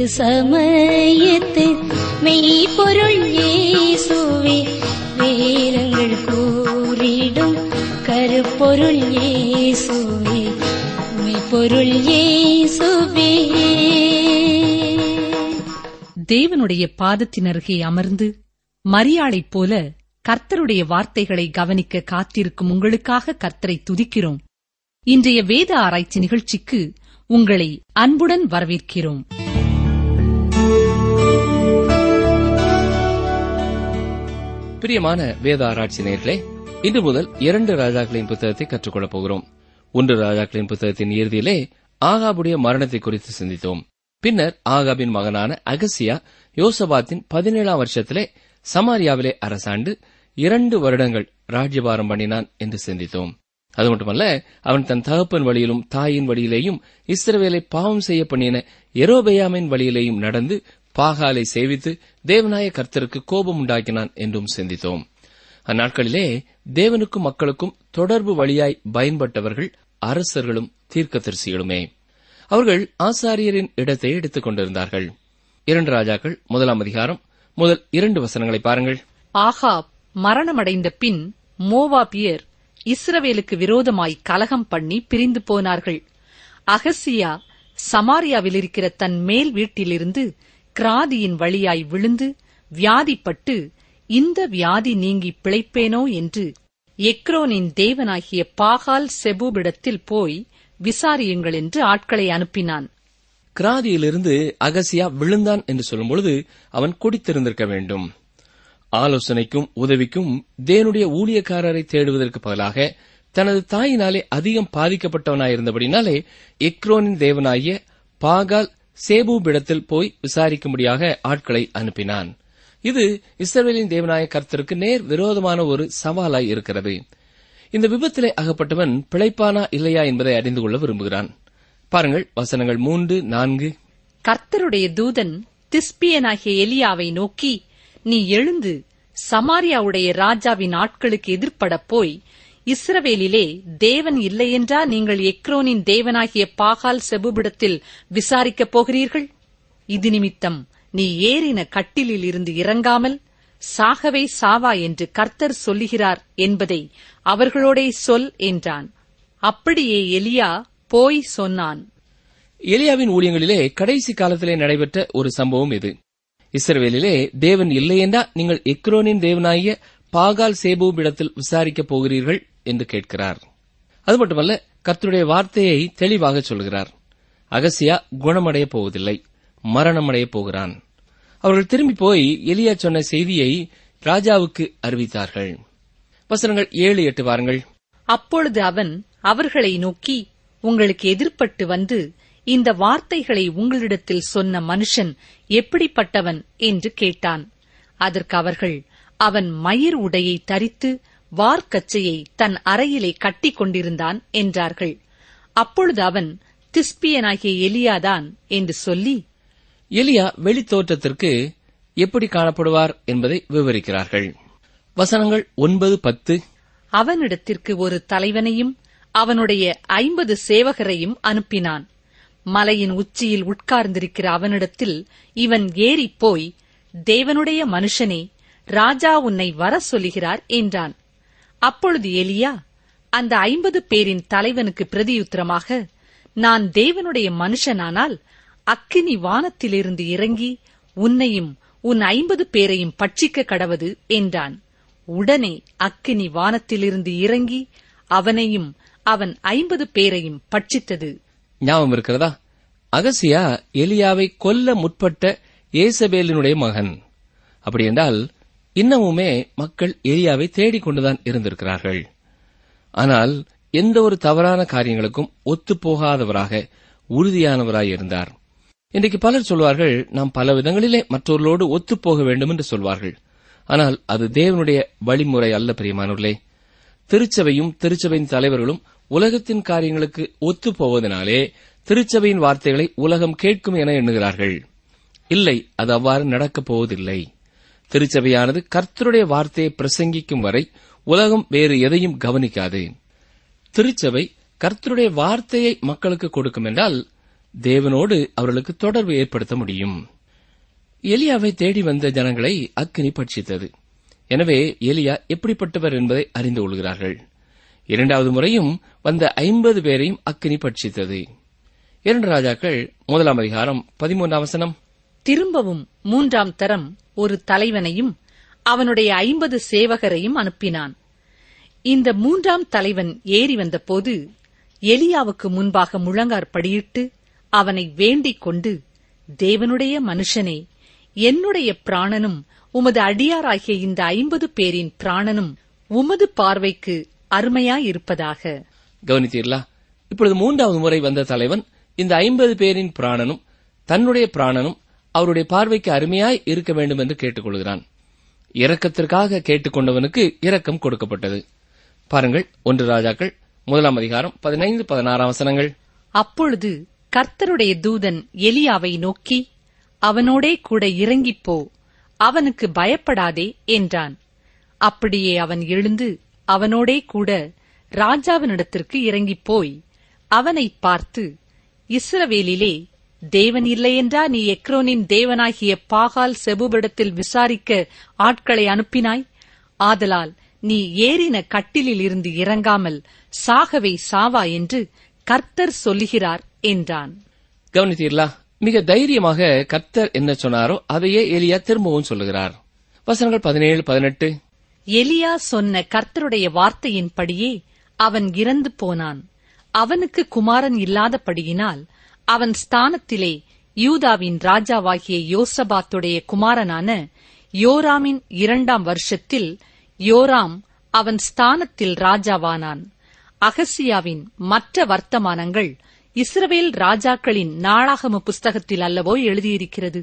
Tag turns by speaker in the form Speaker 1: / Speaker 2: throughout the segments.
Speaker 1: ஏற்ற சமயத்து மெய்ப்பொருள் இயேசுவே வேதங்கள் கூறிடும் கருப்பொருள் இயேசுவே மெய்ப்பொருள் இயேசுவே
Speaker 2: தேவனுடைய பாதத்தின் அருகே அமர்ந்து மரியாளைப் போல கர்த்தருடைய வார்த்தைகளை கவனிக்க காத்திருக்கும் உங்களுக்காக கர்த்தரை துதிக்கிறோம் இன்றைய வேத ஆராய்ச்சி நிகழ்ச்சிக்கு உங்களை அன்புடன் வரவேற்கிறோம்
Speaker 3: பிரியமான வேத ஆராய்ச்சி நேர்களே இன்று முதல் இரண்டு ராஜாக்களின் புத்தகத்தை கற்றுக்கொள்ளப் போகிறோம் ஒன்று ராஜாக்களின் புத்தகத்தின் இறுதியிலே ஆகாபுடைய மரணத்தை குறித்து சிந்தித்தோம் பின்னர் ஆகாபின் மகனான அகசியா யோசபாத்தின் பதினேழாம் வருஷத்திலே சமாரியாவிலே அரசாண்டு இரண்டு வருடங்கள் ராஜ்யபாரம் பண்ணினான் என்று சிந்தித்தோம் அது மட்டுமல்ல அவன் தன் தகப்பன் வழியிலும் தாயின் வழியிலேயும் இஸ்ரவேலை பாவம் செய்ய பண்ணின எரோபெயாமின் வழியிலேயும் நடந்து பாகாலை சேவித்து தேவனாய கர்த்தருக்கு கோபம் உண்டாக்கினான் என்றும் சிந்தித்தோம் அந்நாட்களிலே தேவனுக்கும் மக்களுக்கும் தொடர்பு வழியாய் பயன்பட்டவர்கள் அரசர்களும் தீர்க்கதரிசிகளுமே அவர்கள் ஆசாரியரின் இடத்தை எடுத்துக் கொண்டிருந்தார்கள் இரண்டு ராஜாக்கள் முதலாம் அதிகாரம் முதல் இரண்டு வசனங்களை பாருங்கள்
Speaker 2: ஆகாப் மரணமடைந்த பின் மோவாபியர் இஸ்ரவேலுக்கு விரோதமாய் கலகம் பண்ணி பிரிந்து போனார்கள் அகசியா சமாரியாவில் இருக்கிற தன் மேல் வீட்டிலிருந்து கிராதியின் வழியாய் விழுந்து வியாதிப்பட்டு இந்த வியாதி நீங்கி பிழைப்பேனோ என்று எக்ரோனின் தேவனாகிய பாகால் செபூபிடத்தில் போய் விசாரியுங்கள் என்று ஆட்களை அனுப்பினான்
Speaker 3: கிராதியிலிருந்து அகசியா விழுந்தான் என்று சொல்லும் பொழுது அவன் குடித்திருந்திருக்க வேண்டும் ஆலோசனைக்கும் உதவிக்கும் தேவனுடைய ஊழியக்காரரை தேடுவதற்கு பதிலாக தனது தாயினாலே அதிகம் பாதிக்கப்பட்டவனாயிருந்தபடினாலே எக்ரோனின் தேவனாகிய பாகால் சேபூபிடத்தில் போய் விசாரிக்கும்படியாக ஆட்களை அனுப்பினான் இது இஸ்ரவேலின் தேவனாய கர்த்தருக்கு நேர் விரோதமான ஒரு சவாலாய் இருக்கிறது இந்த விபத்திலே அகப்பட்டவன் பிழைப்பானா இல்லையா என்பதை அறிந்து கொள்ள விரும்புகிறான் பாருங்கள் வசனங்கள் மூன்று நான்கு
Speaker 2: கர்த்தருடைய தூதன் திஸ்பியனாகிய எலியாவை நோக்கி நீ எழுந்து சமாரியாவுடைய ராஜாவின் ஆட்களுக்கு எதிர்ப்படப் போய் இஸ்ரவேலிலே தேவன் இல்லையென்றா நீங்கள் எக்ரோனின் தேவனாகிய பாகால் செபுபிடத்தில் விசாரிக்கப் போகிறீர்கள் இது நிமித்தம் நீ ஏறின கட்டிலில் இருந்து இறங்காமல் சாகவே சாவா என்று கர்த்தர் சொல்லுகிறார் என்பதை அவர்களோடே சொல் என்றான் அப்படியே எலியா போய் சொன்னான்
Speaker 3: எலியாவின் ஊழியங்களிலே கடைசி காலத்திலே நடைபெற்ற ஒரு சம்பவம் இது இஸ்ரவேலிலே தேவன் இல்லையென்றா நீங்கள் எக்ரோனின் தேவனாகிய பாகால் சேபூபிடத்தில் விசாரிக்கப் போகிறீர்கள் என்று கேட்கிறார் அது மட்டுமல்ல கர்த்தருடைய வார்த்தையை தெளிவாக சொல்கிறார் அகசியா குணமடையப் போவதில்லை மரணமடையப் போகிறான் அவர்கள் திரும்பி போய் எலியா சொன்ன செய்தியை ராஜாவுக்கு அறிவித்தார்கள் வசனங்கள் ஏழு எட்டு வாருங்கள்
Speaker 2: அப்பொழுது அவன் அவர்களை நோக்கி உங்களுக்கு எதிர்ப்பட்டு வந்து இந்த வார்த்தைகளை உங்களிடத்தில் சொன்ன மனுஷன் எப்படிப்பட்டவன் என்று கேட்டான் அதற்கு அவர்கள் அவன் மயிர் உடையை தரித்து வார்க்கச்சையை தன் அறையிலே கட்டிக் கொண்டிருந்தான் என்றார்கள் அப்பொழுது அவன் திஸ்பியனாகிய எலியாதான் என்று சொல்லி
Speaker 3: எலியா வெளித்தோற்றத்திற்கு எப்படி காணப்படுவார் என்பதை விவரிக்கிறார்கள் வசனங்கள் ஒன்பது பத்து
Speaker 2: அவனிடத்திற்கு ஒரு தலைவனையும் அவனுடைய ஐம்பது சேவகரையும் அனுப்பினான் மலையின் உச்சியில் உட்கார்ந்திருக்கிற அவனிடத்தில் இவன் ஏறிப் போய் தேவனுடைய மனுஷனே ராஜா உன்னை வர சொல்லுகிறார் என்றான் அப்பொழுது எலியா அந்த ஐம்பது பேரின் தலைவனுக்கு பிரதியுத்தரமாக நான் தேவனுடைய மனுஷனானால் அக்கினி வானத்திலிருந்து இறங்கி உன்னையும் உன் ஐம்பது பேரையும் பட்சிக்க கடவது என்றான் உடனே அக்கினி வானத்திலிருந்து இறங்கி அவனையும் அவன் ஐம்பது பேரையும் பட்சித்தது
Speaker 3: ஞாபகம் இருக்கிறதா அகசியா எலியாவை கொல்ல முற்பட்ட ஏசபேலினுடைய மகன் அப்படி என்றால் இன்னமுமே மக்கள் எலியாவை தேடிக் கொண்டுதான் இருந்திருக்கிறார்கள் ஆனால் எந்த ஒரு தவறான காரியங்களுக்கும் ஒத்துப்போகாதவராக உறுதியானவராய் இருந்தார் இன்றைக்கு பலர் சொல்வார்கள் நாம் பல விதங்களிலே மற்றவர்களோடு ஒத்துப்போக வேண்டும் என்று சொல்வார்கள் ஆனால் அது தேவனுடைய வழிமுறை அல்ல பிரியமானவர்களே திருச்சபையும் திருச்சபையின் தலைவர்களும் உலகத்தின் காரியங்களுக்கு ஒத்துப்போவதனாலே திருச்சபையின் வார்த்தைகளை உலகம் கேட்கும் என எண்ணுகிறார்கள் இல்லை அது அவ்வாறு நடக்கப் போவதில்லை திருச்சபையானது கர்த்தருடைய வார்த்தையை பிரசங்கிக்கும் வரை உலகம் வேறு எதையும் கவனிக்காது திருச்சபை கர்த்தருடைய வார்த்தையை மக்களுக்கு கொடுக்கும் என்றால் தேவனோடு அவர்களுக்கு தொடர்பு ஏற்படுத்த முடியும் எலியாவை தேடி வந்த ஜனங்களை அக்கினி பட்சித்தது எனவே எலியா எப்படிப்பட்டவர் என்பதை அறிந்து கொள்கிறார்கள் இரண்டாவது முறையும் வந்த ஐம்பது பேரையும் அக்கினி பட்சித்தது இரண்டு ராஜாக்கள் முதலாம் அதிகாரம் பதிமூன்றாம் வசனம்
Speaker 2: திரும்பவும் மூன்றாம் தரம் ஒரு தலைவனையும் அவனுடைய ஐம்பது சேவகரையும் அனுப்பினான் இந்த மூன்றாம் தலைவன் ஏறி வந்தபோது எலியாவுக்கு முன்பாக முழங்காற்படியிட்டு அவனை வேண்டிக் கொண்டு தேவனுடைய மனுஷனே என்னுடைய பிராணனும் உமது அடியாராகிய இந்த ஐம்பது பேரின் பிராணனும் உமது பார்வைக்கு அருமையாயிருப்பதாக
Speaker 3: கவனித்தீர்களா இப்பொழுது மூன்றாவது முறை வந்த தலைவன் இந்த ஐம்பது பேரின் பிராணனும் தன்னுடைய பிராணனும் அவருடைய பார்வைக்கு அருமையாய் இருக்க வேண்டும் என்று கேட்டுக்கொள்கிறான் இரக்கத்திற்காக கேட்டுக்கொண்டவனுக்கு இரக்கம் கொடுக்கப்பட்டது பாருங்கள் ஒன்று ராஜாக்கள் முதலாம் அதிகாரம் பதினைந்து பதினாறாம் வசனங்கள்
Speaker 2: அப்பொழுது கர்த்தருடைய தூதன் எலியாவை நோக்கி அவனோடே கூட இறங்கிப் போ அவனுக்கு பயப்படாதே என்றான் அப்படியே அவன் எழுந்து அவனோடே கூட ராஜாவினிடத்திற்கு இறங்கிப் போய் அவனைப் பார்த்து இஸ்ரவேலிலே தேவன் இல்லையென்றா நீ எக்ரோனின் தேவனாகிய பாகால் செபுபிடத்தில் விசாரிக்க ஆட்களை அனுப்பினாய் ஆதலால் நீ ஏறின கட்டிலில் இருந்து இறங்காமல் சாகவே சாவா என்று கர்த்தர் சொல்லுகிறார் என்றான்
Speaker 3: கவனித்தீர்களா மிக தைரியமாக கர்த்தர் என்ன சொன்னாரோ அதையே எலியா திரும்பவும் சொல்லுகிறார் வசனங்கள் பதினேழு பதினெட்டு
Speaker 2: எலியா சொன்ன கர்த்தருடைய வார்த்தையின்படியே அவன் இறந்து போனான் அவனுக்கு குமாரன் இல்லாதபடியினால் அவன் ஸ்தானத்திலே யூதாவின் ராஜாவாகிய யோசபாத்துடைய குமாரனான யோராமின் இரண்டாம் வருஷத்தில் யோராம் அவன் ஸ்தானத்தில் ராஜாவானான் அகசியாவின் மற்ற வர்த்தமானங்கள் இஸ்ரவேல் ராஜாக்களின் நாளாகம புஸ்தகத்தில் அல்லவோ எழுதியிருக்கிறது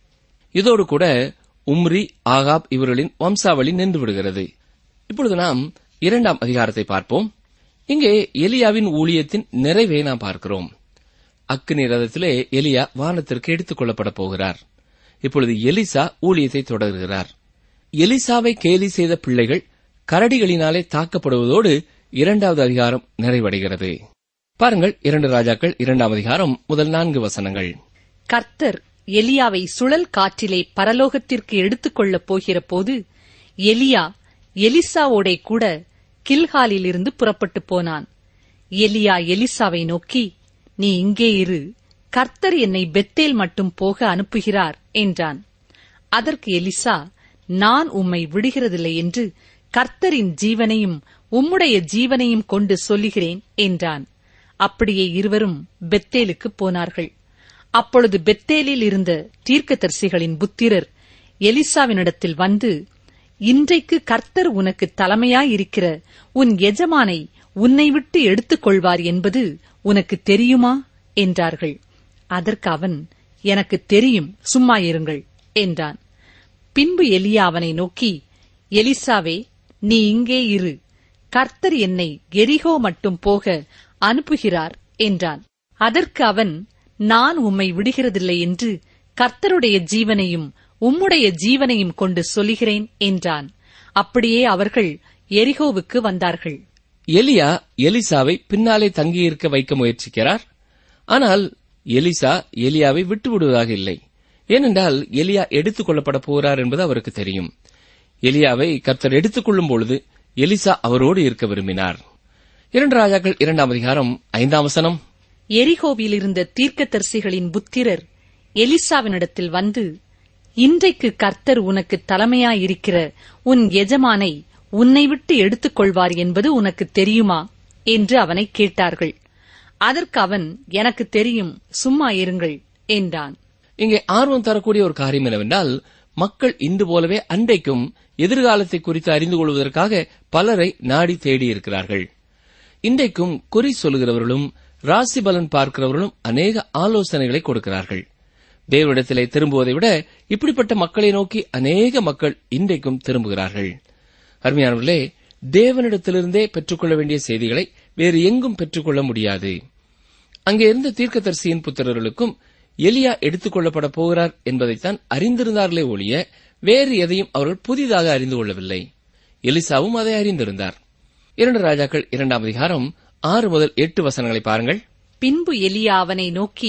Speaker 3: இதோடு கூட உம்ரி ஆகாப் இவர்களின் வம்சாவளி நின்று விடுகிறது இப்பொழுது நாம் இரண்டாம் அதிகாரத்தை பார்ப்போம் இங்கே எலியாவின் ஊழியத்தின் நிறைவை நாம் பார்க்கிறோம் அக்கினி ரதத்திலே எலியா வானத்திற்கு எடுத்துக் கொள்ளப்பட போகிறார் இப்பொழுது எலிசா ஊழியத்தை தொடர்கிறார் எலிசாவை கேலி செய்த பிள்ளைகள் கரடிகளினாலே தாக்கப்படுவதோடு இரண்டாவது அதிகாரம் நிறைவடைகிறது பாருங்கள் இரண்டு ராஜாக்கள் இரண்டாம் அதிகாரம் முதல் நான்கு வசனங்கள்
Speaker 2: கர்த்தர் எலியாவை சுழல் காற்றிலே பரலோகத்திற்கு எடுத்துக் கொள்ளப் போகிற போது எலியா எலிசாவோடே கூட கில்காலிலிருந்து புறப்பட்டு போனான் எலியா எலிசாவை நோக்கி நீ இங்கே இரு கர்த்தர் என்னை பெத்தேல் மட்டும் போக அனுப்புகிறார் என்றான் அதற்கு எலிசா நான் உம்மை விடுகிறதில்லை என்று கர்த்தரின் ஜீவனையும் உம்முடைய ஜீவனையும் கொண்டு சொல்லுகிறேன் என்றான் அப்படியே இருவரும் பெத்தேலுக்கு போனார்கள் அப்பொழுது பெத்தேலில் இருந்த தீர்க்கதரிசிகளின் புத்திரர் எலிசாவினிடத்தில் வந்து இன்றைக்கு கர்த்தர் உனக்கு தலைமையாயிருக்கிற உன் எஜமானை உன்னை விட்டு எடுத்துக் கொள்வார் என்பது உனக்கு தெரியுமா என்றார்கள் அதற்கு அவன் எனக்கு தெரியும் சும்மா இருங்கள் என்றான் பின்பு எலியா அவனை நோக்கி எலிசாவே நீ இங்கே இரு கர்த்தர் என்னை எரிகோ மட்டும் போக அனுப்புகிறார் என்றான் அதற்கு அவன் நான் உம்மை விடுகிறதில்லை என்று கர்த்தருடைய ஜீவனையும் உம்முடைய ஜீவனையும் கொண்டு சொல்லுகிறேன் என்றான் அப்படியே அவர்கள் எரிகோவுக்கு வந்தார்கள்
Speaker 3: எலியா எலிசாவை பின்னாலே தங்கியிருக்க வைக்க முயற்சிக்கிறார் ஆனால் எலிசா எலியாவை விட்டு விடுவதாக இல்லை ஏனென்றால் எலியா எடுத்துக் கொள்ளப்பட போகிறார் என்பது அவருக்கு தெரியும் எலியாவை கர்த்தர் எடுத்துக் கொள்ளும் பொழுது எலிசா அவரோடு இருக்க விரும்பினார் இரண்டு ராஜாக்கள் இரண்டாம் அதிகாரம் ஐந்தாம் வசனம்
Speaker 2: எரிகோவில் இருந்த தீர்க்கதரிசிகளின் புத்திரர் எலிசாவினிடத்தில் வந்து இன்றைக்கு கர்த்தர் உனக்கு தலைமையாயிருக்கிற உன் எஜமானை உன்னை விட்டு எடுத்துக் கொள்வார் என்பது உனக்கு தெரியுமா என்று அவனை கேட்டார்கள் அதற்கு அவன் எனக்கு தெரியும் சும்மா இருங்கள் என்றான்
Speaker 3: இங்கே ஆர்வம் தரக்கூடிய ஒரு காரியம் என்னவென்றால் மக்கள் இன்று போலவே அன்றைக்கும் எதிர்காலத்தை குறித்து அறிந்து கொள்வதற்காக பலரை நாடி தேடி இருக்கிறார்கள் இன்றைக்கும் குறி சொல்லுகிறவர்களும் ராசி பலன் பார்க்கிறவர்களும் அநேக ஆலோசனைகளை கொடுக்கிறார்கள் தேவனிடத்திலே திரும்புவதை விட இப்படிப்பட்ட மக்களை நோக்கி அநேக மக்கள் இன்றைக்கும் திரும்புகிறார்கள் அருமையானவர்களே தேவனிடத்திலிருந்தே பெற்றுக்கொள்ள வேண்டிய செய்திகளை வேறு எங்கும் பெற்றுக்கொள்ள முடியாது அங்கே இருந்த தீர்க்கதரிசியின் புத்திரர்களுக்கும் எலியா எடுத்துக் கொள்ளப்பட போகிறார் என்பதைத்தான் அறிந்திருந்தார்களே ஒழிய வேறு எதையும் அவர்கள் புதிதாக அறிந்து கொள்ளவில்லை எலிசாவும் அதை அறிந்திருந்தார் இரண்டு ராஜாக்கள் இரண்டாம் அதிகாரம் ஆறு முதல் எட்டு வசனங்களை பாருங்கள்
Speaker 2: பின்பு எலியா அவனை நோக்கி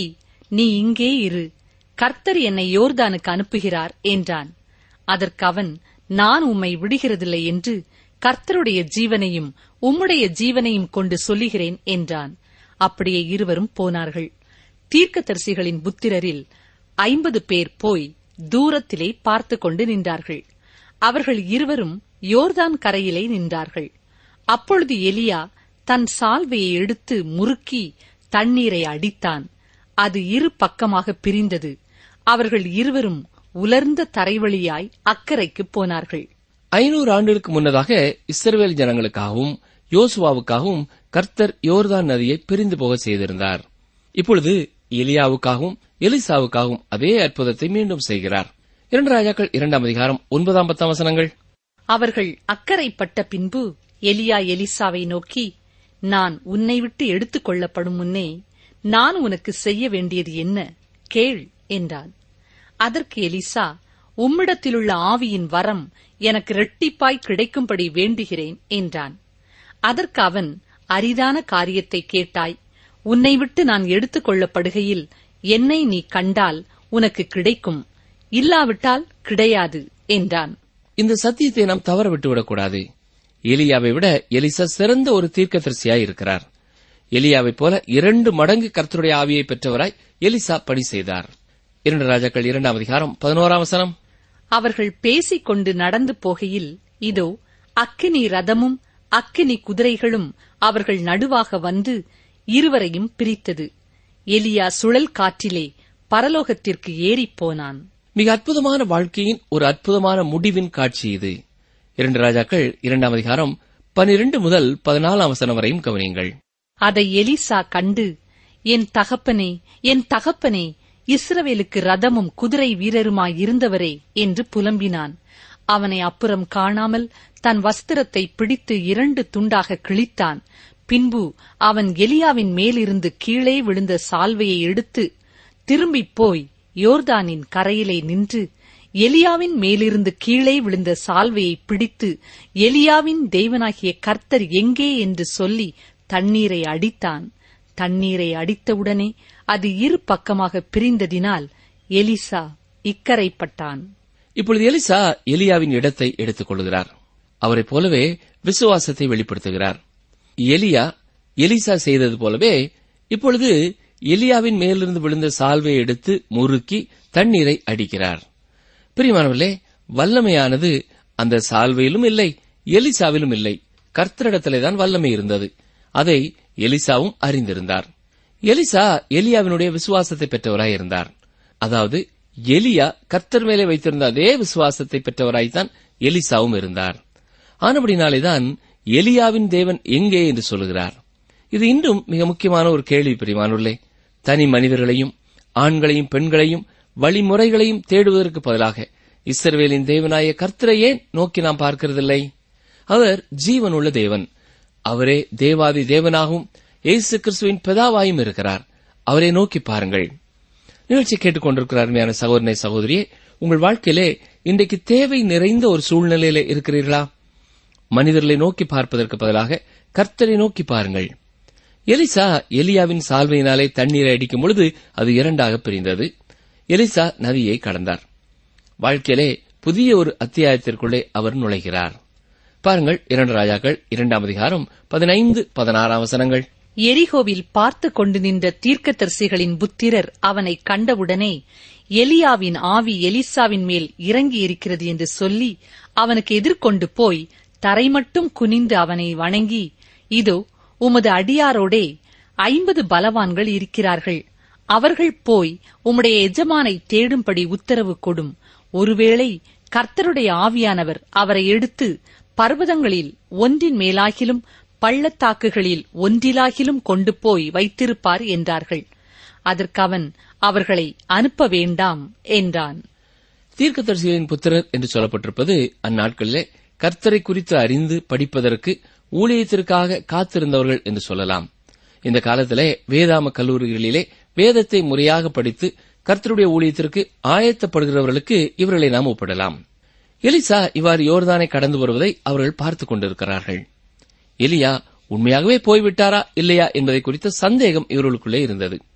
Speaker 2: நீ இங்கே இரு கர்த்தர் என்னை யோர்தானுக்கு அனுப்புகிறார் என்றான் அதற்கு அவன் நான் உம்மை விடுகிறதில்லை என்று கர்த்தருடைய ஜீவனையும் உம்முடைய ஜீவனையும் கொண்டு சொல்லுகிறேன் என்றான் அப்படியே இருவரும் போனார்கள் தீர்க்கதரிசிகளின் புத்திரரில் ஐம்பது பேர் போய் தூரத்திலே பார்த்து கொண்டு நின்றார்கள் அவர்கள் இருவரும் யோர்தான் கரையிலே நின்றார்கள் அப்பொழுது எலியா தன் சால்வையை எடுத்து முறுக்கி தண்ணீரை அடித்தான் அது இரு பக்கமாக பிரிந்தது அவர்கள் இருவரும் உலர்ந்த தரைவழியாய் அக்கறைக்குப் போனார்கள்
Speaker 3: ஐநூறு ஆண்டுகளுக்கு முன்னதாக இஸ்ரவேல் ஜனங்களுக்காகவும் யோசுவாவுக்காகவும் கர்த்தர் யோர்தான் நதியை பிரிந்து போக செய்திருந்தார் இப்பொழுது எலியாவுக்காகவும் எலிசாவுக்காகவும் அதே அற்புதத்தை மீண்டும் செய்கிறார் இரண்டு ராஜாக்கள் இரண்டாம் அதிகாரம் ஒன்பதாம் பத்தாம் வசனங்கள்
Speaker 2: அவர்கள் அக்கறைப்பட்ட பின்பு எலியா எலிசாவை நோக்கி நான் உன்னை விட்டு எடுத்துக் கொள்ளப்படும் முன்னே நான் உனக்கு செய்ய வேண்டியது என்ன கேள் என்றான் அதற்கு எலிசா உம்மிடத்திலுள்ள ஆவியின் வரம் எனக்கு இரட்டிப்பாய் கிடைக்கும்படி வேண்டுகிறேன் என்றான் அதற்கு அவன் அரிதான காரியத்தை கேட்டாய் உன்னை விட்டு நான் எடுத்துக் கொள்ளப்படுகையில் என்னை நீ கண்டால் உனக்கு கிடைக்கும் இல்லாவிட்டால் கிடையாது என்றான்
Speaker 3: இந்த சத்தியத்தை நாம் தவற விட்டுவிடக்கூடாது எலியாவை விட எலிசா சிறந்த ஒரு தீர்க்கதரிசியாய் இருக்கிறார் எலியாவைப் போல இரண்டு மடங்கு கர்த்தருடைய ஆவியை பெற்றவராய் எலிசா பணி செய்தார் இரண்டு ராஜாக்கள் இரண்டாம் அதிகாரம் பதினோராம் வசனம்
Speaker 2: அவர்கள் பேசிக் கொண்டு நடந்து போகையில் இதோ அக்கினி ரதமும் அக்கினி குதிரைகளும் அவர்கள் நடுவாக வந்து இருவரையும் பிரித்தது எலியா சுழல் காற்றிலே பரலோகத்திற்கு ஏறிப் போனான்
Speaker 3: மிக அற்புதமான வாழ்க்கையின் ஒரு அற்புதமான முடிவின் காட்சி இது இரண்டு ராஜாக்கள் இரண்டாம் அதிகாரம் பனிரெண்டு முதல் பதினாலாம் வசனம் வரையும் கவனியுங்கள்
Speaker 2: அதை எலிசா கண்டு என் தகப்பனே என் தகப்பனே இஸ்ரவேலுக்கு ரதமும் குதிரை வீரருமாய் இருந்தவரே என்று புலம்பினான் அவனை அப்புறம் காணாமல் தன் வஸ்திரத்தை பிடித்து இரண்டு துண்டாக கிழித்தான் பின்பு அவன் எலியாவின் மேலிருந்து கீழே விழுந்த சால்வையை எடுத்து திரும்பிப் போய் யோர்தானின் கரையிலே நின்று எலியாவின் மேலிருந்து கீழே விழுந்த சால்வையை பிடித்து எலியாவின் தேவனாகிய கர்த்தர் எங்கே என்று சொல்லி தண்ணீரை அடித்தான் தண்ணீரை அடித்தவுடனே அது இரு பக்கமாக பிரிந்ததினால் எலிசா இக்கரைப்பட்டான்
Speaker 3: இப்பொழுது எலிசா எலியாவின் இடத்தை எடுத்துக் கொள்கிறார் அவரைப் போலவே விசுவாசத்தை வெளிப்படுத்துகிறார் எலியா எலிசா செய்தது போலவே இப்பொழுது எலியாவின் மேலிருந்து விழுந்த சால்வையை எடுத்து முறுக்கி தண்ணீரை அடிக்கிறார் பிரியமானவர்களே வல்லமையானது அந்த சால்வையிலும் இல்லை எலிசாவிலும் இல்லை கர்த்தரிடத்திலே தான் வல்லமை இருந்தது அதை எலிசாவும் அறிந்திருந்தார் எலிசா எலியாவினுடைய விசுவாசத்தை பெற்றவராய் இருந்தார் அதாவது எலியா கர்த்தர் மேலே வைத்திருந்த அதே விசுவாசத்தை பெற்றவராய்த்தான் எலிசாவும் இருந்தார் ஆனபடினாலேதான் எலியாவின் தேவன் எங்கே என்று சொல்லுகிறார் இது இன்றும் மிக முக்கியமான ஒரு கேள்வி பிரிவானுள்ளே தனி மனிதர்களையும் ஆண்களையும் பெண்களையும் வழிமுறைகளையும் தேடுவதற்கு பதிலாக இஸ்ரவேலின் தேவனாய கர்த்தரையே நோக்கி நாம் பார்க்கிறதில்லை அவர் ஜீவனுள்ள தேவன் அவரே தேவாதி தேவனாகவும் இயேசு கிறிஸ்துவின் பிதாவாயும் இருக்கிறார் அவரை நோக்கி பாருங்கள் நிகழ்ச்சி கேட்டுக்கொண்டிருக்கிற அருமையான சகோதரனை சகோதரியே உங்கள் வாழ்க்கையிலே இன்றைக்கு தேவை நிறைந்த ஒரு சூழ்நிலையில இருக்கிறீர்களா மனிதர்களை நோக்கி பார்ப்பதற்கு பதிலாக கர்த்தரை நோக்கி பாருங்கள் எலிசா எலியாவின் சால்வையினாலே தண்ணீரை அடிக்கும் பொழுது அது இரண்டாக பிரிந்தது எலிசா நதியை கடந்தார் வாழ்க்கையிலே புதிய ஒரு அத்தியாயத்திற்குள்ளே அவர் நுழைகிறார் பாருங்கள் இரண்டு ராஜாக்கள் இரண்டாம் அதிகாரம் பதினைந்து பதினாறாம் வசனங்கள்
Speaker 2: எரிகோவில் பார்த்து கொண்டு நின்ற தீர்க்கதரிசிகளின் புத்திரர் அவனை கண்டவுடனே எலியாவின் ஆவி எலிசாவின் மேல் இறங்கி இருக்கிறது என்று சொல்லி அவனுக்கு எதிர்கொண்டு போய் தரைமட்டும் குனிந்து அவனை வணங்கி இதோ உமது அடியாரோடே ஐம்பது பலவான்கள் இருக்கிறார்கள் அவர்கள் போய் உம்முடைய எஜமானை தேடும்படி உத்தரவு கொடும் ஒருவேளை கர்த்தருடைய ஆவியானவர் அவரை எடுத்து பர்வதங்களில் ஒன்றின் மேலாகிலும் பள்ளத்தாக்குகளில் ஒன்றிலாகிலும் கொண்டு போய் வைத்திருப்பார் என்றார்கள் அதற்கு அவன் அவர்களை அனுப்ப வேண்டாம் என்றான்
Speaker 3: தீர்க்கதரிசிகளின் புத்திரர் என்று சொல்லப்பட்டிருப்பது அந்நாட்களிலே கர்த்தரை குறித்து அறிந்து படிப்பதற்கு ஊழியத்திற்காக காத்திருந்தவர்கள் என்று சொல்லலாம் இந்த காலத்திலே வேதாம கல்லூரிகளிலே வேதத்தை முறையாக படித்து கர்த்தருடைய ஊழியத்திற்கு ஆயத்தப்படுகிறவர்களுக்கு இவர்களை நாம் ஒப்பிடலாம் எலிசா இவ்வாறு யோர்தானை கடந்து வருவதை அவர்கள் பார்த்துக் கொண்டிருக்கிறார்கள் எலியா உண்மையாகவே போய்விட்டாரா இல்லையா என்பதை குறித்த சந்தேகம் இவர்களுக்குள்ளே இருந்தது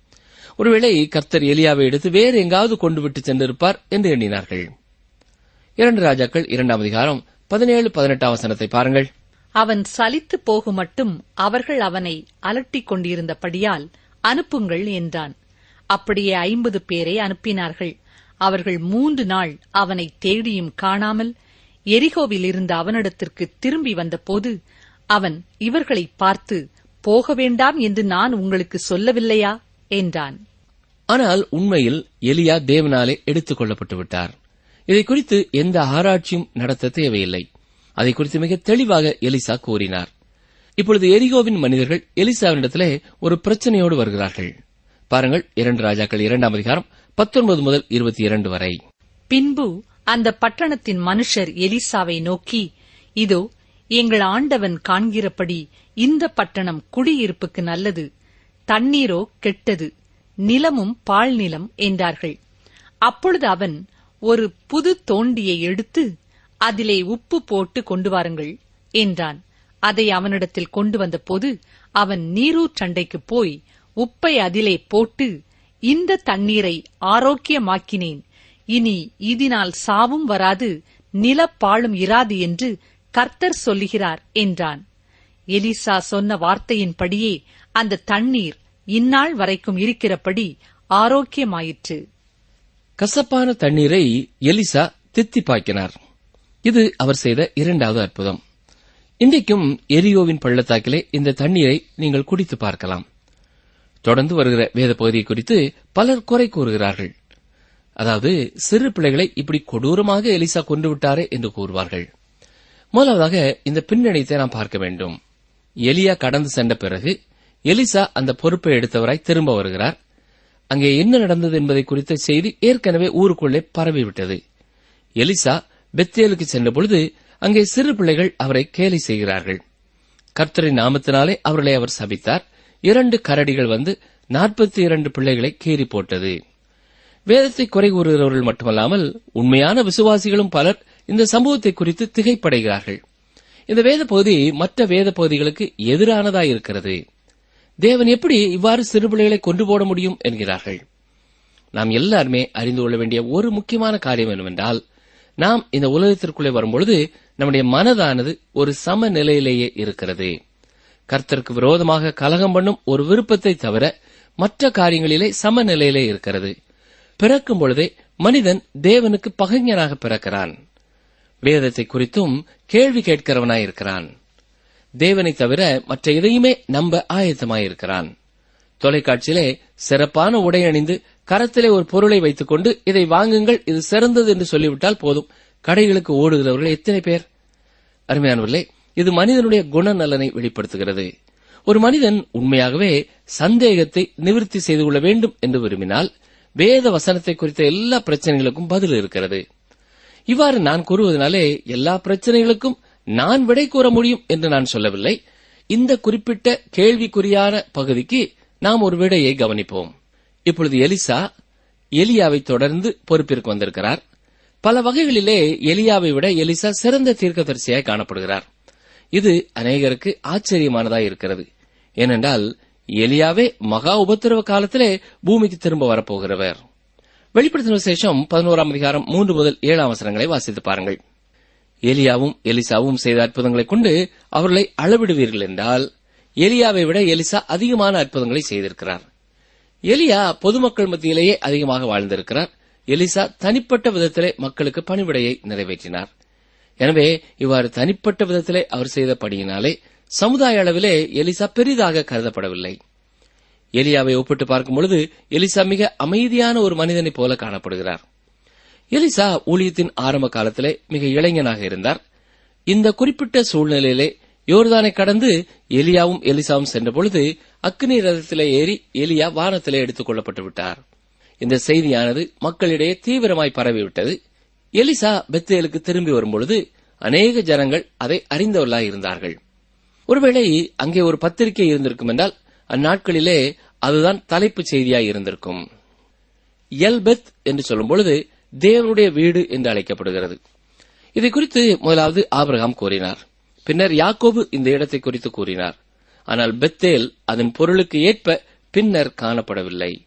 Speaker 3: ஒருவேளை கர்த்தர் எலியாவை எடுத்து வேறு எங்காவது கொண்டு விட்டு சென்றிருப்பார் என்று எண்ணினார்கள் இரண்டு ராஜாக்கள் இரண்டாம் அதிகாரம் பதினேழு பதினெட்டாம் வசனத்தை பாருங்கள்
Speaker 2: அவன் சலித்து போகும் மட்டும் அவர்கள் அவனை அலட்டிக் கொண்டிருந்தபடியால் அனுப்புங்கள் என்றான் அப்படியே ஐம்பது பேரை அனுப்பினார்கள் அவர்கள் மூன்று நாள் அவனை தேடியும் காணாமல் எரிகோவில் இருந்த அவனிடத்திற்கு திரும்பி வந்தபோது அவன் இவர்களை பார்த்து போக வேண்டாம் என்று நான் உங்களுக்கு சொல்லவில்லையா என்றான்
Speaker 3: ஆனால் உண்மையில் எலியா தேவனாலே எடுத்துக் கொள்ளப்பட்டு விட்டார் இதை குறித்து எந்த ஆராய்ச்சியும் நடத்த தேவையில்லை அதை குறித்து மிக தெளிவாக எலிசா கூறினார் இப்பொழுது எரிகோவின் மனிதர்கள் எலிசாவினிடத்திலே ஒரு பிரச்சனையோடு வருகிறார்கள் பாருங்கள் இரண்டு ராஜாக்கள் இரண்டாம் அதிகாரம் பத்தொன்பது முதல் இருபத்தி இரண்டு வரை
Speaker 2: பின்பு அந்த பட்டணத்தின் மனுஷர் எலிசாவை நோக்கி இதோ எங்கள் ஆண்டவன் காண்கிறபடி இந்த பட்டணம் குடியிருப்புக்கு நல்லது தண்ணீரோ கெட்டது நிலமும் பாழ் நிலம் என்றார்கள் அப்பொழுது அவன் ஒரு புது தோண்டியை எடுத்து அதிலே உப்பு போட்டு கொண்டு வாருங்கள் என்றான் அதை அவனிடத்தில் கொண்டு வந்தபோது அவன் நீரூர் சண்டைக்குப் போய் உப்பை அதிலே போட்டு இந்த தண்ணீரை ஆரோக்கியமாக்கினேன் இனி இதனால் சாவும் வராது நிலப்பாழும் இராது என்று கர்த்தர் சொல்லுகிறார் என்றான் எலிசா சொன்ன வார்த்தையின்படியே அந்த தண்ணீர் இந்நாள் வரைக்கும் இருக்கிறபடி ஆரோக்கியமாயிற்று
Speaker 3: கசப்பான தண்ணீரை எலிசா தித்திப்பாக்கினார் இது அவர் செய்த இரண்டாவது அற்புதம் இன்றைக்கும் எரியோவின் பள்ளத்தாக்கிலே இந்த தண்ணீரை நீங்கள் குடித்து பார்க்கலாம் தொடர்ந்து வருகிற வேத பகுதியை குறித்து பலர் குறை கூறுகிறார்கள் அதாவது சிறு பிள்ளைகளை இப்படி கொடூரமாக எலிசா கொண்டு விட்டாரே என்று கூறுவார்கள் முதலாவதாக இந்த பின்னணியத்தை நாம் பார்க்க வேண்டும் எலியா கடந்து சென்ற பிறகு எலிசா அந்த பொறுப்பை எடுத்தவராய் திரும்ப வருகிறார் அங்கே என்ன நடந்தது என்பதை குறித்த செய்தி ஏற்கனவே ஊருக்குள்ளே பரவிவிட்டது எலிசா பெத்தேலுக்கு சென்றபொழுது அங்கே சிறு பிள்ளைகள் அவரை கேலி செய்கிறார்கள் கர்த்தரின் நாமத்தினாலே அவர்களை அவர் சபித்தார் இரண்டு கரடிகள் வந்து நாற்பத்தி இரண்டு பிள்ளைகளை கீறி போட்டது வேதத்தை குறை கூறுகிறவர்கள் மட்டுமல்லாமல் உண்மையான விசுவாசிகளும் பலர் இந்த சம்பவத்தை குறித்து திகைப்படைகிறார்கள் இந்த வேத பகுதி மற்ற வேத பகுதிகளுக்கு எதிரானதாயிருக்கிறது தேவன் எப்படி இவ்வாறு சிறு பிள்ளைகளை கொண்டு போட முடியும் என்கிறார்கள் நாம் எல்லாருமே அறிந்து கொள்ள வேண்டிய ஒரு முக்கியமான காரியம் என்னவென்றால் நாம் இந்த உலகத்திற்குள்ளே வரும்பொழுது நம்முடைய மனதானது ஒரு சமநிலையிலேயே இருக்கிறது கர்த்தருக்கு விரோதமாக கலகம் பண்ணும் ஒரு விருப்பத்தை தவிர மற்ற காரியங்களிலே சமநிலையிலே இருக்கிறது பிறக்கும் பொழுதே மனிதன் தேவனுக்கு பகைஞனாக பிறக்கிறான் வேதத்தை குறித்தும் கேள்வி கேட்கிறவனாயிருக்கிறான் தேவனை தவிர மற்ற எதையுமே நம்ப ஆயத்தமாயிருக்கிறான் தொலைக்காட்சியிலே சிறப்பான உடை அணிந்து கரத்திலே ஒரு பொருளை வைத்துக் கொண்டு இதை வாங்குங்கள் இது சிறந்தது என்று சொல்லிவிட்டால் போதும் கடைகளுக்கு ஓடுகிறவர்கள் எத்தனை பேர் அருமையானவர்களே இது மனிதனுடைய குணநலனை வெளிப்படுத்துகிறது ஒரு மனிதன் உண்மையாகவே சந்தேகத்தை நிவர்த்தி செய்து கொள்ள வேண்டும் என்று விரும்பினால் வேத வசனத்தை குறித்த எல்லா பிரச்சனைகளுக்கும் பதில் இருக்கிறது இவ்வாறு நான் கூறுவதனாலே எல்லா பிரச்சனைகளுக்கும் நான் விடை கூற முடியும் என்று நான் சொல்லவில்லை இந்த குறிப்பிட்ட கேள்விக்குறியான பகுதிக்கு நாம் ஒரு விடையை கவனிப்போம் இப்பொழுது எலிசா எலியாவை தொடர்ந்து பொறுப்பிற்கு வந்திருக்கிறார் பல வகைகளிலே எலியாவை விட எலிசா சிறந்த தீர்க்கதரிசியாய் காணப்படுகிறார் இது அநேகருக்கு ஆச்சரியமானதாய் இருக்கிறது ஏனென்றால் எலியாவே மகா உபத்திரவ காலத்திலே பூமிக்கு திரும்ப வரப்போகிறவர் வெளிப்படுத்தின விசேஷம் பதினோராம் அதிகாரம் மூன்று முதல் ஏழாம் அவசரங்களை வாசித்து பாருங்கள் எலியாவும் எலிசாவும் செய்த அற்புதங்களைக் கொண்டு அவர்களை அளவிடுவீர்கள் என்றால் எலியாவை விட எலிசா அதிகமான அற்புதங்களை செய்திருக்கிறார் எலியா பொதுமக்கள் மத்தியிலேயே அதிகமாக வாழ்ந்திருக்கிறார் எலிசா தனிப்பட்ட விதத்திலே மக்களுக்கு பணிவிடையை நிறைவேற்றினார் எனவே இவ்வாறு தனிப்பட்ட விதத்திலே அவர் செய்த பணியினாலே சமுதாய அளவிலே எலிசா பெரிதாக கருதப்படவில்லை எலியாவை ஒப்பிட்டு பார்க்கும் பொழுது எலிசா மிக அமைதியான ஒரு மனிதனைப் போல காணப்படுகிறார் எலிசா ஊழியத்தின் ஆரம்ப காலத்திலே மிக இளைஞனாக இருந்தார் இந்த குறிப்பிட்ட சூழ்நிலையிலே யோர்தானை கடந்து எலியாவும் எலிசாவும் சென்றபொழுது அக்னி ரதத்திலே ஏறி எலியா வானத்திலே எடுத்துக் கொள்ளப்பட்டு விட்டார் இந்த செய்தியானது மக்களிடையே தீவிரமாய் பரவிவிட்டது எலிசா பெத்தேலுக்கு திரும்பி வரும்பொழுது அநேக ஜனங்கள் அதை அறிந்தவர்களாய் இருந்தார்கள் ஒருவேளை அங்கே ஒரு பத்திரிகை இருந்திருக்கும் என்றால் அந்நாட்களிலே அதுதான் தலைப்புச் செய்தியாய் இருந்திருக்கும் எல்பெத் என்று சொல்லும் பொழுது தேவனுடைய வீடு என்று அழைக்கப்படுகிறது இதை குறித்து முதலாவது ஆபிரகாம் கூறினார் பின்னர் யாக்கோபு இந்த இடத்தை குறித்து கூறினார் ஆனால் பெத்தேல் அதன் பொருளுக்கு ஏற்ப பின்னர் காணப்படவில்லை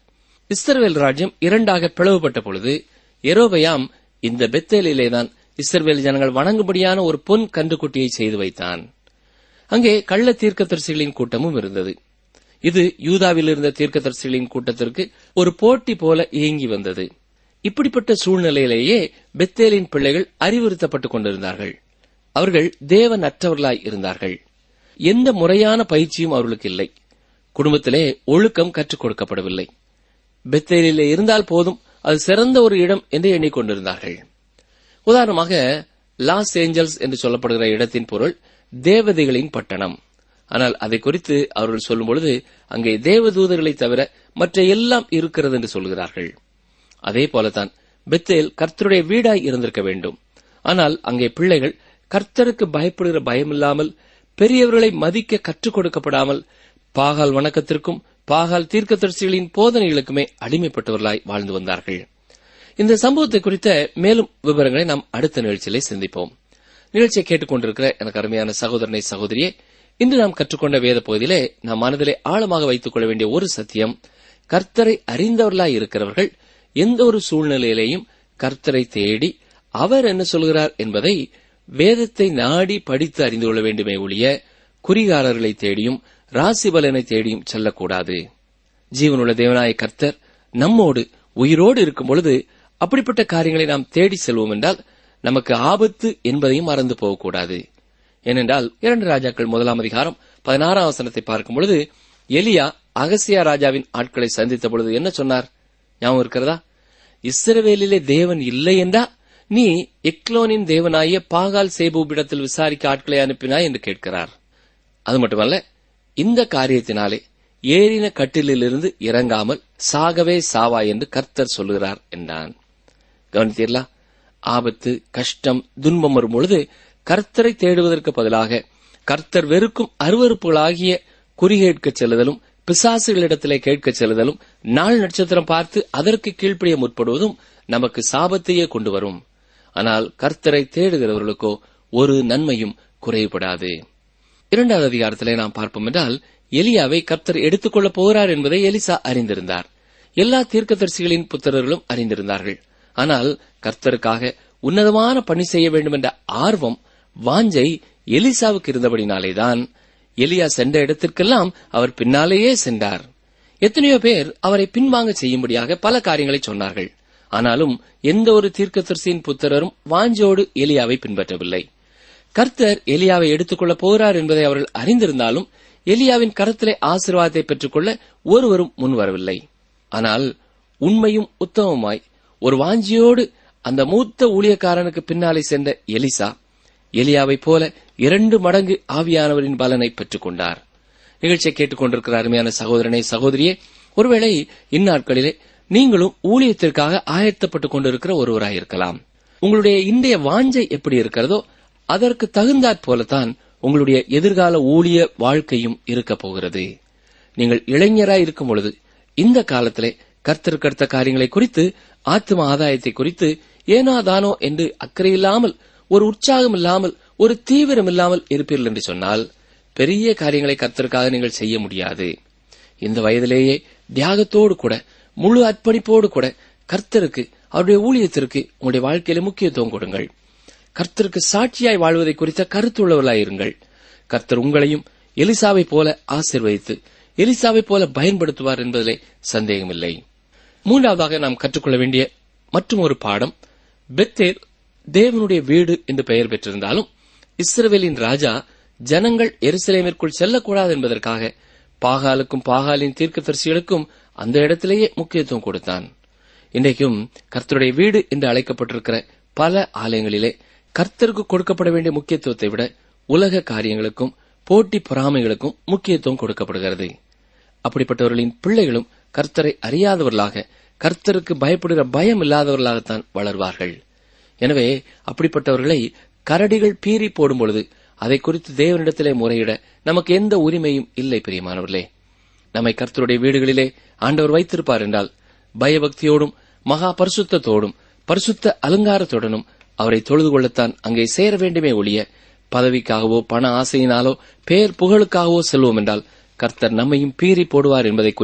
Speaker 3: இஸ்ரவேல் ராஜ்யம் இரண்டாக பிளவுபட்ட பொழுது எரோபயாம் இந்த பெத்தேலிலேதான் இஸ்ரவேல் ஜனங்கள் வணங்கும்படியான ஒரு பொன் கன்றுக்குட்டியை செய்து வைத்தான் அங்கே கள்ள தீர்க்கதரிசிகளின் கூட்டமும் இருந்தது இது யூதாவில் இருந்த தீர்க்கதரிசிகளின் கூட்டத்திற்கு ஒரு போட்டி போல இயங்கி வந்தது இப்படிப்பட்ட சூழ்நிலையிலேயே பெத்தேலின் பிள்ளைகள் அறிவுறுத்தப்பட்டுக் கொண்டிருந்தார்கள் அவர்கள் தேவன் அற்றவர்களாய் இருந்தார்கள் எந்த முறையான பயிற்சியும் அவர்களுக்கு இல்லை குடும்பத்திலே ஒழுக்கம் கற்றுக் கொடுக்கப்படவில்லை பெத்தேலிலே இருந்தால் போதும் அது சிறந்த ஒரு இடம் என்று எண்ணிக்கொண்டிருந்தார்கள் உதாரணமாக லாஸ் ஏஞ்சல்ஸ் என்று சொல்லப்படுகிற இடத்தின் பொருள் தேவதைகளின் பட்டணம் ஆனால் அதை குறித்து அவர்கள் சொல்லும் பொழுது அங்கே தேவதூதர்களை தவிர மற்ற எல்லாம் இருக்கிறது என்று சொல்கிறார்கள் அதே போலதான் பெத்தேல் கர்த்தருடைய வீடாய் இருந்திருக்க வேண்டும் ஆனால் அங்கே பிள்ளைகள் கர்த்தருக்கு பயப்படுகிற பயமில்லாமல் பெரியவர்களை மதிக்க கற்றுக் கொடுக்கப்படாமல் பாகால் வணக்கத்திற்கும் பாகால் தீர்க்கதரிசிகளின் போதனைகளுக்குமே அடிமைப்பட்டவர்களாய் வாழ்ந்து வந்தார்கள் இந்த சம்பவத்தை குறித்த மேலும் விவரங்களை நாம் அடுத்த நிகழ்ச்சியிலே சிந்திப்போம் நிகழ்ச்சியை கேட்டுக்கொண்டிருக்கிற எனக்கு அருமையான சகோதரனை சகோதரியே இன்று நாம் கற்றுக்கொண்ட வேத பகுதியிலே நாம் மனதிலே ஆழமாக வைத்துக் கொள்ள வேண்டிய ஒரு சத்தியம் கர்த்தரை அறிந்தவர்களாய் இருக்கிறவர்கள் எந்த ஒரு சூழ்நிலையிலேயும் கர்த்தரை தேடி அவர் என்ன சொல்கிறார் என்பதை வேதத்தை நாடி படித்து அறிந்து கொள்ள வேண்டுமே ஒழிய குறிகாரர்களை தேடியும் ராசிபலனை தேடியும் செல்லக்கூடாது ஜீவனுள்ள தேவனாய கர்த்தர் நம்மோடு உயிரோடு இருக்கும் பொழுது அப்படிப்பட்ட காரியங்களை நாம் தேடி செல்வோம் என்றால் நமக்கு ஆபத்து என்பதையும் மறந்து போகக்கூடாது ஏனென்றால் இரண்டு ராஜாக்கள் முதலாம் அதிகாரம் பதினாறாம் வசனத்தை பார்க்கும் பொழுது எலியா அகசியா ராஜாவின் ஆட்களை சந்தித்த பொழுது என்ன சொன்னார் ஞாபகம் இருக்கிறதா இஸ்ரவேலிலே தேவன் இல்லை என்றா நீ எக்லோனின் தேவனாய பாகால் சேபூபிடத்தில் விசாரிக்க ஆட்களை அனுப்பினாய் என்று கேட்கிறார் அது மட்டுமல்ல இந்த காரியத்தினாலே ஏறின கட்டிலிலிருந்து இறங்காமல் சாகவே சாவா என்று கர்த்தர் சொல்லுகிறார் என்றான் கவனித்தீர்களா ஆபத்து கஷ்டம் துன்பம் வரும் பொழுது கர்த்தரை தேடுவதற்கு பதிலாக கர்த்தர் வெறுக்கும் அருவறுப்புகளாகிய குறிகேட்கச் செல்லுதலும் பிசாசுகளிடத்திலே கேட்கச் செல்லுதலும் நாள் நட்சத்திரம் பார்த்து அதற்கு கீழ்ப்படிய முற்படுவதும் நமக்கு சாபத்தையே கொண்டு வரும் ஆனால் கர்த்தரை தேடுகிறவர்களுக்கோ ஒரு நன்மையும் குறைபடாது இரண்டாவது அதிகாரத்திலே நாம் பார்ப்போம் என்றால் எலியாவை கர்த்தர் எடுத்துக்கொள்ளப் போகிறார் என்பதை எலிசா அறிந்திருந்தார் எல்லா தீர்க்கதரிசிகளின் புத்திரர்களும் அறிந்திருந்தார்கள் ஆனால் கர்த்தருக்காக உன்னதமான பணி செய்ய வேண்டும் என்ற ஆர்வம் வாஞ்சை எலிசாவுக்கு இருந்தபடினாலேதான் எலியா சென்ற இடத்திற்கெல்லாம் அவர் பின்னாலேயே சென்றார் எத்தனையோ பேர் அவரை பின்வாங்க செய்யும்படியாக பல காரியங்களை சொன்னார்கள் ஆனாலும் எந்த ஒரு தீர்க்கதரிசியின் புத்திரரும் வாஞ்சோடு எலியாவை பின்பற்றவில்லை கர்த்தர் எலியாவை எடுத்துக்கொள்ளப் போகிறார் என்பதை அவர்கள் அறிந்திருந்தாலும் எலியாவின் கரத்திலே ஆசீர்வாதத்தை பெற்றுக்கொள்ள ஒருவரும் முன்வரவில்லை ஆனால் உண்மையும் உத்தமமாய் ஒரு வாஞ்சியோடு அந்த மூத்த ஊழியக்காரனுக்கு பின்னாலே சென்ற எலிசா எலியாவைப் போல இரண்டு மடங்கு ஆவியானவரின் பலனை பெற்றுக் கொண்டார் நிகழ்ச்சியை கேட்டுக்கொண்டிருக்கிற அருமையான சகோதரனை சகோதரியே ஒருவேளை இந்நாட்களிலே நீங்களும் ஊழியத்திற்காக ஆயத்தப்பட்டுக் கொண்டிருக்கிற ஒருவராயிருக்கலாம் உங்களுடைய இன்றைய வாஞ்சை எப்படி இருக்கிறதோ அதற்கு தகுந்தாற் போலத்தான் உங்களுடைய எதிர்கால ஊழிய வாழ்க்கையும் இருக்கப் போகிறது நீங்கள் இளைஞராய் இருக்கும் பொழுது இந்த காலத்திலே கர்த்தருக்கடுத்த காரியங்களை குறித்து ஆத்ம ஆதாயத்தை குறித்து ஏனோ தானோ என்று அக்கறையில்லாமல் ஒரு உற்சாகம் இல்லாமல் ஒரு தீவிரம் இல்லாமல் இருப்பீர்கள் என்று சொன்னால் பெரிய காரியங்களை கர்த்தருக்காக நீங்கள் செய்ய முடியாது இந்த வயதிலேயே தியாகத்தோடு கூட முழு அர்ப்பணிப்போடு கூட கர்த்தருக்கு அவருடைய ஊழியத்திற்கு உங்களுடைய வாழ்க்கையில முக்கியத்துவம் கொடுங்கள் கர்த்தருக்கு சாட்சியாய் வாழ்வதை குறித்த கருத்துள்ளவர்களாயிருங்கள் கர்த்தர் உங்களையும் எலிசாவை போல ஆசிர்வதித்து எலிசாவை போல பயன்படுத்துவார் என்பதிலே சந்தேகமில்லை மூன்றாவதாக நாம் கற்றுக்கொள்ள வேண்டிய மற்றும் ஒரு பாடம் பெத்தேர் தேவனுடைய வீடு என்று பெயர் பெற்றிருந்தாலும் இஸ்ரவேலின் ராஜா ஜனங்கள் எருசலேமிற்குள் செல்லக்கூடாது என்பதற்காக பாகாலுக்கும் பாகாலின் தீர்க்கதரிசிகளுக்கும் அந்த இடத்திலேயே முக்கியத்துவம் கொடுத்தான் இன்றைக்கும் கர்த்தருடைய வீடு என்று அழைக்கப்பட்டிருக்கிற பல ஆலயங்களிலே கர்த்தருக்கு கொடுக்கப்பட வேண்டிய முக்கியத்துவத்தை விட உலக காரியங்களுக்கும் போட்டி பொறாமைகளுக்கும் முக்கியத்துவம் கொடுக்கப்படுகிறது அப்படிப்பட்டவர்களின் பிள்ளைகளும் கர்த்தரை அறியாதவர்களாக கர்த்தருக்கு பயப்படுகிற பயம் இல்லாதவர்களாகத்தான் வளர்வார்கள் எனவே அப்படிப்பட்டவர்களை கரடிகள் பீறி போடும் பொழுது அதை குறித்து தேவனிடத்திலே முறையிட நமக்கு எந்த உரிமையும் இல்லை பிரியமானவர்களே நம்மை கர்த்தருடைய வீடுகளிலே ஆண்டவர் வைத்திருப்பார் என்றால் பயபக்தியோடும் மகா பரிசுத்தத்தோடும் பரிசுத்த அலங்காரத்துடனும் அவரை தொழுது கொள்ளத்தான் அங்கே சேர வேண்டுமே ஒழிய பதவிக்காகவோ பண ஆசையினாலோ பேர் புகழுக்காகவோ செல்வோம் என்றால் கர்த்தர் நம்மையும் பீறி போடுவார் என்பதை குறித்து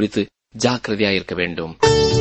Speaker 3: ஜாக்கிரதையாயிருக்க வேண்டும்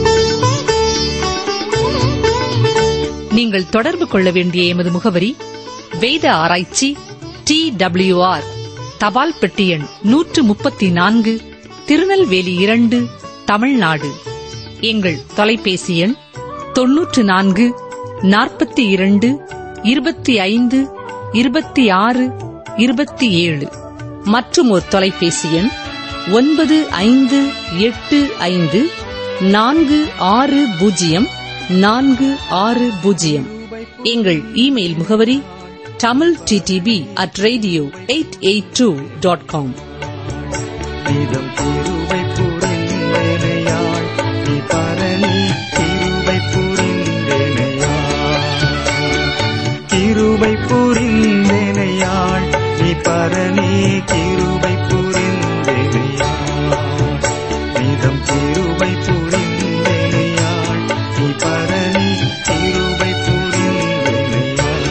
Speaker 2: நீங்கள் தொடர்பு கொள்ள வேண்டிய எமது முகவரி வேத ஆராய்ச்சி டி ஆர் தபால் பெட்டி எண் நூற்று முப்பத்தி நான்கு திருநெல்வேலி இரண்டு தமிழ்நாடு எங்கள் தொலைபேசி எண் தொன்னூற்று நான்கு நாற்பத்தி இரண்டு இருபத்தி ஐந்து இருபத்தி ஆறு இருபத்தி ஏழு மற்றும் ஒரு தொலைபேசி எண் ஒன்பது ஐந்து எட்டு ஐந்து நான்கு ஆறு பூஜ்ஜியம் நான்கு ஆறு பூஜ்ஜியம் எங்கள் இமெயில் முகவரி Tamil DTP at radio eight eight two dot com
Speaker 4: இதம் திருவை புரிந்தனையாள் நீ பரணி திருவை புரிந்தனையாள் திருவை புரிந்தனையாள் நீ பரணி கிருபை புரிந்தனையாள் இதம் திருவை புரிந்தனையாள் நீ பரணி கிருபை புரிந்தனையாள்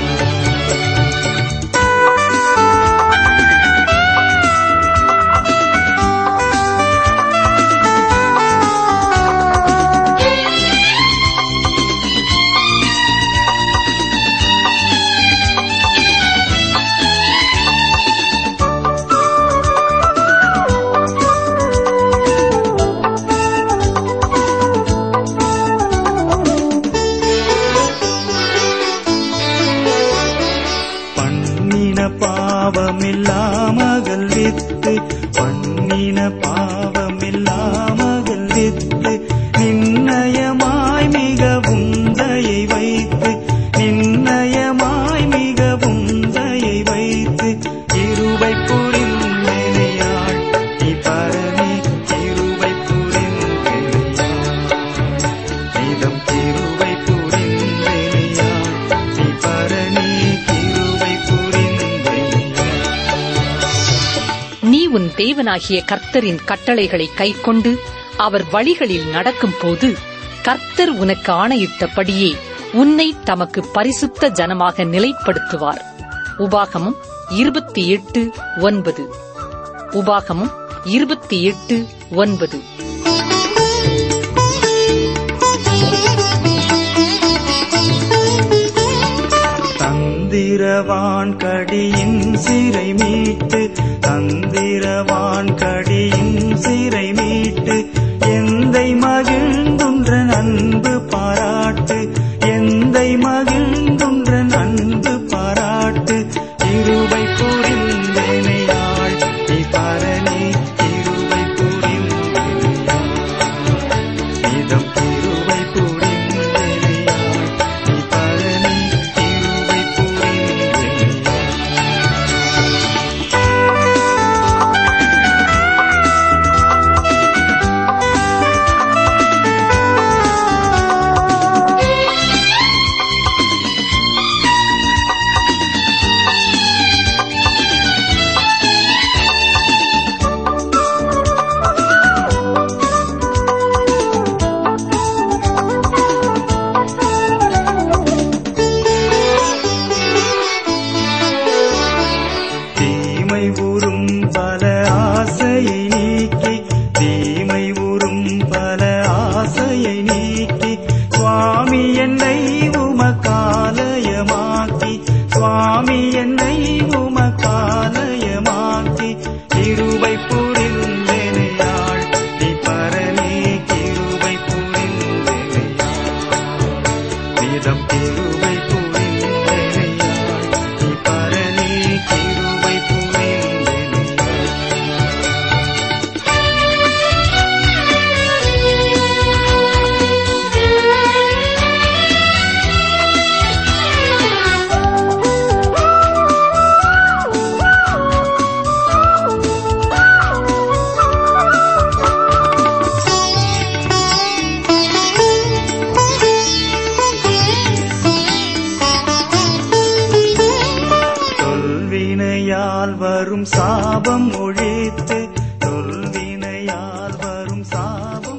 Speaker 4: பண்ணின பாவமில்லாமகள் வித்து பண்ணின பாவமில்லாமகள் வித்து நின்னயமாய் மிகவும் தயை வைத்து நின்னயமாய் மிகவும் தயை வைத்து இருவை புரிந்தனையாள் நீ பரணி இருவை புரிந்தனையாள் இதம் கிருவை புரிந்தனையாள் நீ பரணி கிருவை புரிந்தனையாள்
Speaker 2: நீ உன் தேவனாகிய கர்த்தரின் கட்டளைகளை கைக்கொண்டு அவர் வழிகளில் நடக்கும்போது கர்த்தர் உனக்கு ஆணையிட்டபடியே உன்னை தமக்கு பரிசுத்த ஜனமாக நிலைப்படுத்துவார் உபாகமம் இருபத்தி எட்டு ஒன்பது உபாகமம் இருபத்தி எட்டு ஒன்பது
Speaker 4: தந்திரவான் கடியின் சிறை மீட்டு தந்திரவான் கடியின் சிறை மீட்டு எந்தை மகிழ்ந்துன்ற அன்பு பாராட்டு எந்தை மகிழ்ந்துன்ற அன்பு பாராட்டு இருவை புரிந்தனையாள் நீ பரணி இருவை புரிந்தனையாள் இதம் இருவை புரிந்தனையாள் நீ பரணி இருவை புரிந்தனையாள் தீமை உறும் பல ஆசையை நீக்கி தீமை உறும் பல ஆசையை நீக்கி சுவாமி என்னை உமக்காலயமாக்கி சுவாமி என்னை உமக்காலயமாக்கி கிருபை புரிந்தனையாள் நீ பரணி கிருபை புரிந்தனையாள் வேதம் கிருபை புரிந்தனையாள் நீ பரணி கிருபை புரிந்தனையாள் தொல்வினையால் வரும் சாபம் ஒழித்து தொல்வினையால் வரும் சாபம்